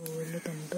പൂവിൻ്റെ തണ്ട്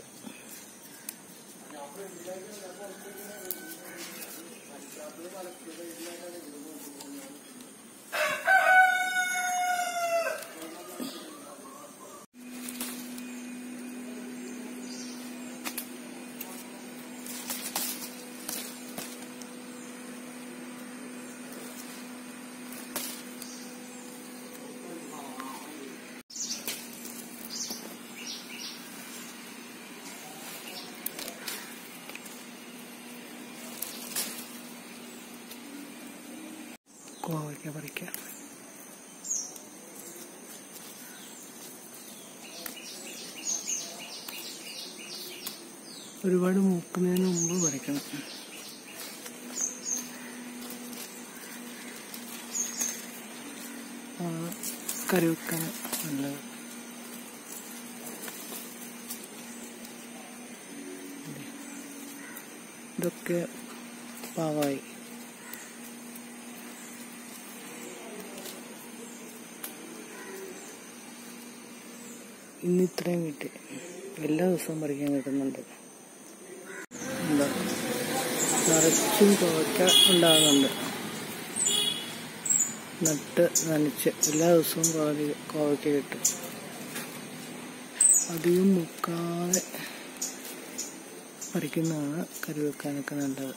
കോവയ്ക്ക പറിക്കാം ഒരുപാട് മൂക്കുന്നതിന് മുമ്പ് പറിക്കണം ആ, കറി വെക്കാൻ നല്ലത് ഇതൊക്കെ പാകമായി ഇന്ന് ഇത്രയും കിട്ടി എല്ലാ ദിവസവും പറിക്കാൻ കിട്ടുന്നുണ്ട് എന്താ നിറച്ചും കോവയ്ക്ക ഉണ്ടാകുന്നുണ്ട് നട്ട് നനച്ച് എല്ലാ ദിവസവും കോവ കോവയ്ക്ക കിട്ടും അധികം മുക്കാതെ പറിക്കുന്നതാണ് കറി വെക്കാനൊക്കെ നല്ലത്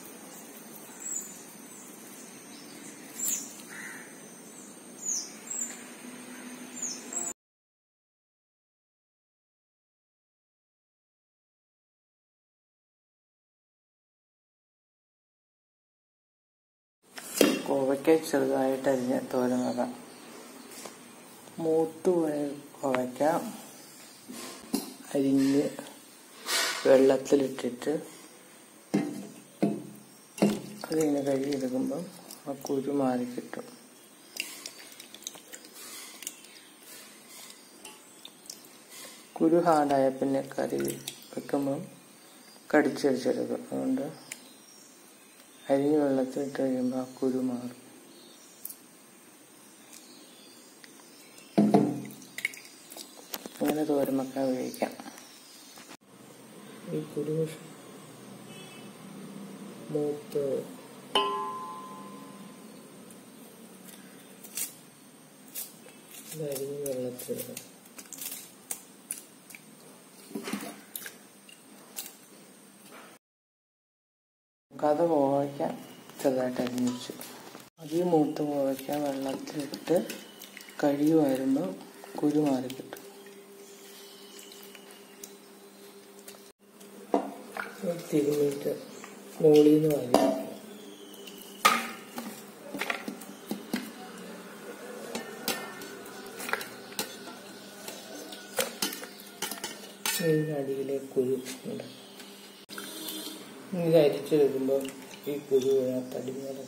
കോവയ്ക്ക ചെറുതായിട്ട് അരിഞ്ഞ് തോരൻ വെക്കാം മൂത്ത് പോയ കോവയ്ക്ക അരിഞ്ഞ് വെള്ളത്തിലിട്ടിട്ട് അതിങ്ങനെ കഴുകിയെടുക്കുമ്പം ആ കുരു മാറി കിട്ടും കുരു ഹാർഡായ പിന്നെ കറി വെക്കുമ്പം കടിച്ചടിച്ചെടുക്കും അതുകൊണ്ട് അരിഞ്ഞ് വെള്ളത്തിലിട്ട് കഴിയുമ്പോൾ ആ കുരു മാറും അങ്ങനെ തോരൻ വെക്കാൻ ഉപയോഗിക്കാം ഈ കുരു മൂത്ത് അരിഞ്ഞ് വെള്ളത്തിലിടും കഥ കോവയ്ക്കാൻ ചെറുതായിട്ട് അരിഞ്ഞു വെച്ചു അധികം മൂത്ത് കോവയ്ക്കാൻ വെള്ളത്തിലിട്ട് കഴുകി വരുമ്പോൾ കുരു മാറി കിട്ടും തിരുമിയിട്ട് മുകളിൽ നിന്ന് വാരി ഇതിൻ്റെ അടിയിലെ കുരു ഉണ്ട് ഇത് അരിച്ചെടുക്കുമ്പോൾ ഈ കുരു തടിമേലെ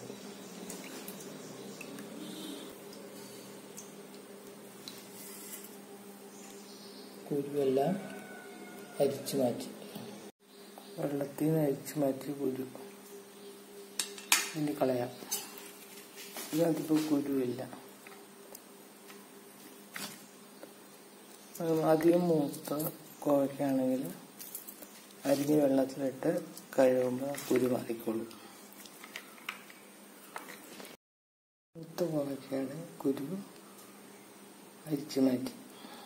കുരുവെല്ലാം അരിച്ചു മാറ്റി വെള്ളത്തിൽ നിന്ന് അരിച്ചു മാറ്റി കുരു ഇനി കളയാം ഇതിനകത്തിപ്പോൾ കുരുവില്ല അത് അധികം മൂത്ത കോവയ്ക്കാണെങ്കിൽ അരിഞ്ഞ് വെള്ളത്തിലിട്ട് കഴുകുമ്പോൾ കുരു മാറിക്കോളും മൂത്ത കോവയ്ക്കാണ് കുരു അരിച്ചു മാറ്റി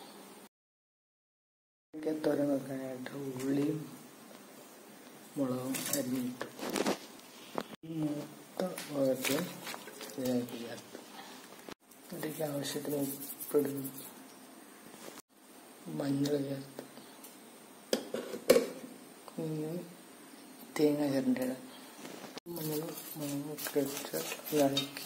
തോരൻ വെക്കാനായിട്ട് ഉള്ളിയും മുളകും അരിഞ്ഞിട്ടു ഈ മൂത്ത കോവയ്ക്ക് ഇതിലേക്ക് ചേർത്തു ഇതിലേക്ക് ആവശ്യത്തിന് ഉപ്പിടുന്നു മഞ്ഞൾ ചേർത്ത് ഇനി തേങ്ങ ചിരണ്ടിടാം മഞ്ഞൾ മുളകൊക്കെ ഇട്ട് ഇളക്കി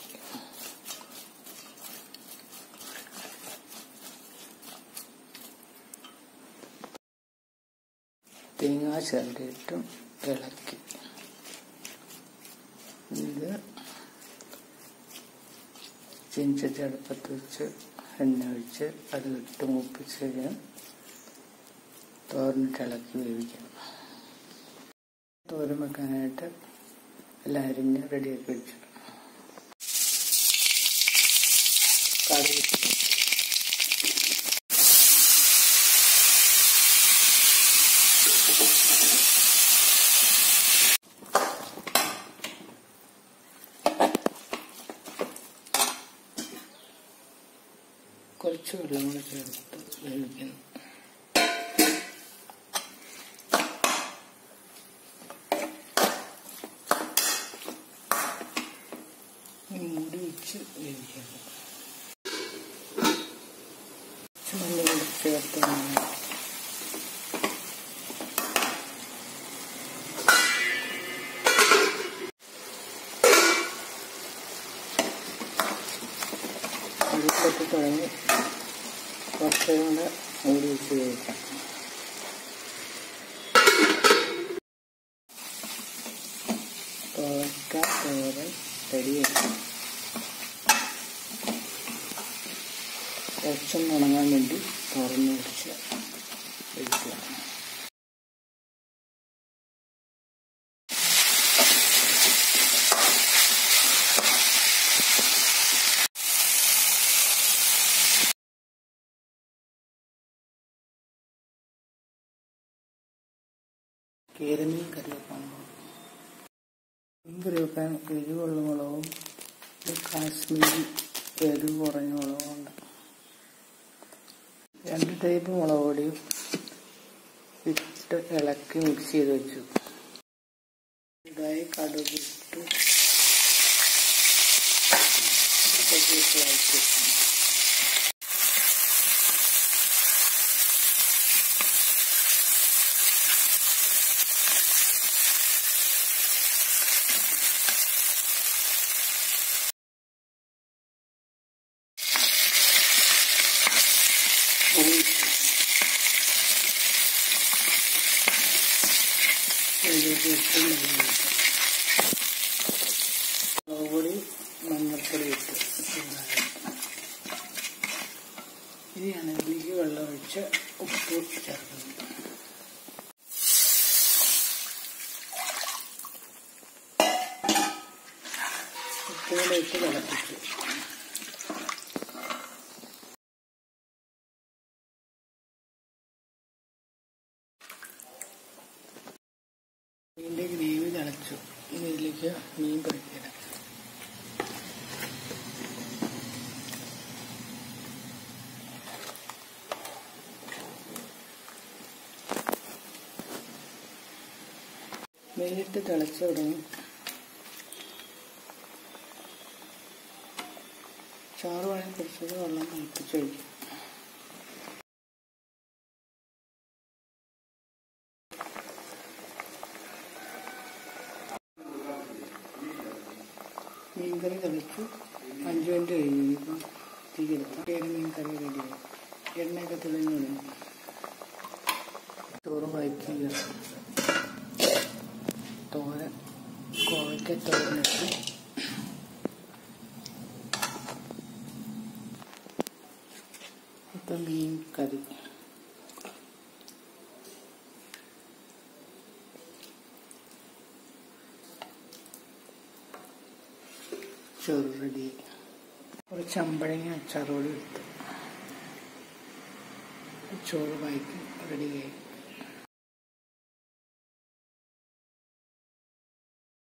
തേങ്ങ ചിരണ്ടിയിട്ടും ഇളക്കി ഇത് ചിഞ്ചത്തി അടുപ്പത്ത് വെച്ച് എണ്ണ ഒഴിച്ച് അത് ഇട്ട് മൂപ്പിച്ച് കഴിഞ്ഞാൽ തോരനിട്ട് ഇളക്കി വേവിക്കണം തോരൻ വെക്കാനായിട്ട് എല്ലാം അരിഞ്ഞ് റെഡിയാക്കി വെച്ചു കറി ചേർത്ത് വേവിക്കുന്നു ഇനി മൂടി വെച്ച് വേവിക്കുന്നു മല്ലികൂടി ചേർത്ത് നന്നായി അടുപ്പത്ത് തുടങ്ങി കുറച്ച് കൂടെ മൂടി വെച്ച് കഴിക്കാം തോക്ക തോരൻ റെഡിയായി കുറച്ചൊന്ന് ഉണങ്ങാൻ വേണ്ടി തുറന്ന് വെച്ച് കഴിക്കുക കേരമീൻ കറി വെക്കാൻ മീൻ കറി വെക്കാൻ എരിവുള്ള മുളകും ഒരു കാശ്മീരി എരിവ് കുറഞ്ഞ മുളകും ഉണ്ട് രണ്ട് ടൈപ്പ് മുളക് പൊടിയും ഇട്ട് ഇളക്കി മിക്സ് ചെയ്ത് വെച്ചു ഇതായി കടുക് ഇട്ട് ഇട്ട് വഴറ്റി ഒഴിച്ചു ഇതിലേക്ക് ഇട്ട് നന്നായിട്ട് മുളക് പൊടി മഞ്ഞൾപ്പൊടി ഇട്ട് നന്നായിട്ട് ഇനിയാണ് ഇതിലേക്ക് വെള്ളം ഒഴിച്ച് ഉപ്പ് ചേർക്കുന്നത് ഉപ്പുകൂടെ ഇട്ട് തിളപ്പിച്ചു മീൻ്റെ ഗ്രേവി തിളച്ചു ഇനി ഇതിലേക്ക് മീൻ പൊരിക്കണം മീനിട്ട് തിളച്ച് തുടങ്ങി ചാറ് വേണമെങ്കിൽ കുറച്ചുകൂടി വെള്ളം തിളപ്പിച്ച് ഒഴിക്കും മീൻകറി തിളച്ചു അഞ്ച് മിനിറ്റ് കഴിഞ്ഞു ഇനിയിപ്പം തീയെടുക്കാം ഏത് മീൻകറി റെഡിയായി എണ്ണയൊക്കെ തെളിഞ്ഞു തുടങ്ങി ചോറ് വയ്ക്കുക തോരൻ കോവയ്ക്ക തോരനിട്ട് ഇപ്പം മീൻ കറി ചോറ് റെഡി കുറച്ച് അമ്പഴങ്ങ അച്ചാറോട് എടുത്ത് ചോറ് വായിക്കും റെഡിയായി